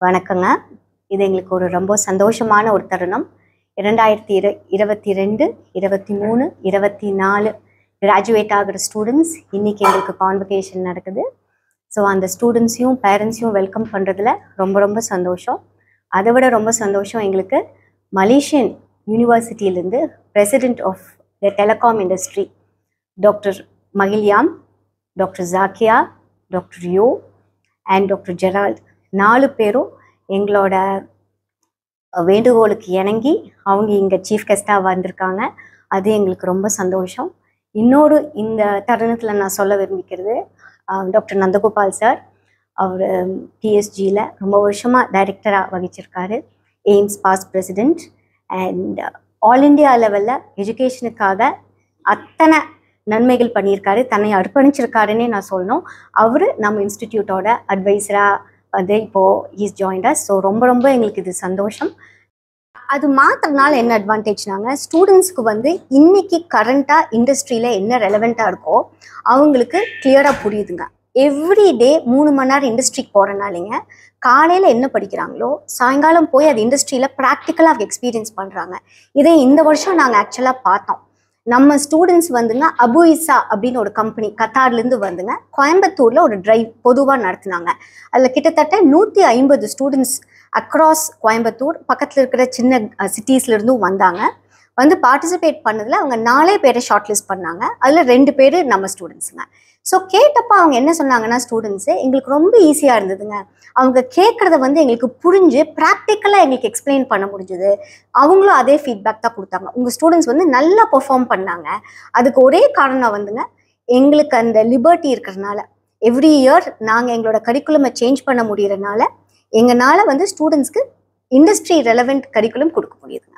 வணக்கங்க இது எங்களுக்கு ஒரு ரொம்ப சந்தோஷமான ஒரு தருணம் இரண்டாயிரத்தி இரு இருபத்தி ரெண்டு இருபத்தி மூணு இருபத்தி நாலு கிராஜுவேட் ஆகிற ஸ்டூடெண்ட்ஸ் இன்னைக்கு எங்களுக்கு கான்வகேஷன் நடக்குது ஸோ அந்த ஸ்டூடெண்ட்ஸையும் பேரண்ட்ஸையும் வெல்கம் பண்ணுறதுல ரொம்ப ரொம்ப சந்தோஷம் அதை விட ரொம்ப சந்தோஷம் எங்களுக்கு மலேசியன் யூனிவர்சிட்டியிலேருந்து president of the telecom industry doctor Mahilyam doctor Zakia doctor Yo and doctor Gerald நாலு பேரும் எங்களோட வேண்டுகோளுக்கு இணங்கி அவங்க இங்கே சீஃப் கெஸ்ட்டாக வந்திருக்காங்க அது எங்களுக்கு ரொம்ப சந்தோஷம் இன்னொரு இந்த தருணத்தில் நான் சொல்ல விரும்பிக்கிறது அஹ், டாக்டர் நந்தகோபால் சார் அவர் டிஎஸ்ஜியில் ரொம்ப வருஷமாக டைரக்டராக வகிச்சிருக்காரு AIMS past president and all India லெவலில் எஜுகேஷனுக்காக அத்தனை நன்மைகள் பண்ணியிருக்காரு தன்னை அர்ப்பணிச்சிருக்காருன்னே நான் சொல்லணும் அவர் நம்ம இன்ஸ்டிடியூட்டோட அட்வைசராக வந்து இப்போது ஹீஸ் ஜாயின்டஸ் ஸோ ரொம்ப ரொம்ப எங்களுக்கு இது சந்தோஷம் அது மாத்திரனால என்ன அட்வான்டேஜ்னாங்க ஸ்டூடெண்ட்ஸ்க்கு வந்து இன்னைக்கு கரண்ட்டாக இண்டஸ்ட்ரியில் என்ன ரெலவெண்ட்டாக இருக்கோ அவங்களுக்கு கிளியராக புரியுதுங்க எவ்ரி டே மூணு மணி நேரம் இண்டஸ்ட்ரிக்கு போகிறனாலிங்க காலையில் என்ன படிக்கிறாங்களோ சாயங்காலம் போய் அது இண்டஸ்ட்ரியில் ப்ராக்டிக்கலாக எக்ஸ்பீரியன்ஸ் பண்ணுறாங்க இதை இந்த வருஷம் நாங்கள் ஆக்சுவலாக பார்த்தோம் நம்ம ஸ்டூடெண்ட்ஸ் வந்துங்க அபுஇசா அப்படின்னு ஒரு கம்பெனி கத்தார்லேருந்து வந்துங்க கோயம்புத்தூரில் ஒரு டிரைவ் பொதுவாக நடத்துனாங்க அதில் கிட்டத்தட்ட நூற்றி ஐம்பது ஸ்டூடெண்ட்ஸ் அக்ராஸ் கோயம்புத்தூர் பக்கத்தில் இருக்கிற சின்ன சிட்டிஸ்ல இருந்தும் வந்தாங்க வந்து பார்ட்டிசிபேட் பண்ணதில் அவங்க நாலே பேரை ஷார்ட் லிஸ்ட் பண்ணாங்க அதில் ரெண்டு பேர் நம்ம ஸ்டூடெண்ட்ஸுங்க ஸோ கேட்டப்போ அவங்க என்ன சொன்னாங்கன்னா ஸ்டூடெண்ட்ஸு எங்களுக்கு ரொம்ப ஈஸியாக இருந்ததுங்க அவங்க கேட்குறத வந்து எங்களுக்கு புரிஞ்சு ப்ராக்டிக்கலாக எங்களுக்கு எக்ஸ்பிளைன் பண்ண முடிஞ்சுது அவங்களும் அதே ஃபீட்பேக் தான் கொடுத்தாங்க உங்கள் ஸ்டூடெண்ட்ஸ் வந்து நல்லா பெர்ஃபார்ம் பண்ணாங்க அதுக்கு ஒரே காரணம் வந்துங்க எங்களுக்கு அந்த லிபர்ட்டி இருக்கிறதுனால எவ்ரி இயர் நாங்கள் எங்களோட கரிக்குலமை சேஞ்ச் பண்ண முடியறனால எங்களால் வந்து ஸ்டூடெண்ட்ஸ்க்கு இண்டஸ்ட்ரி ரெலவெண்ட் கரிக்குலம் கொடுக்க முடியுது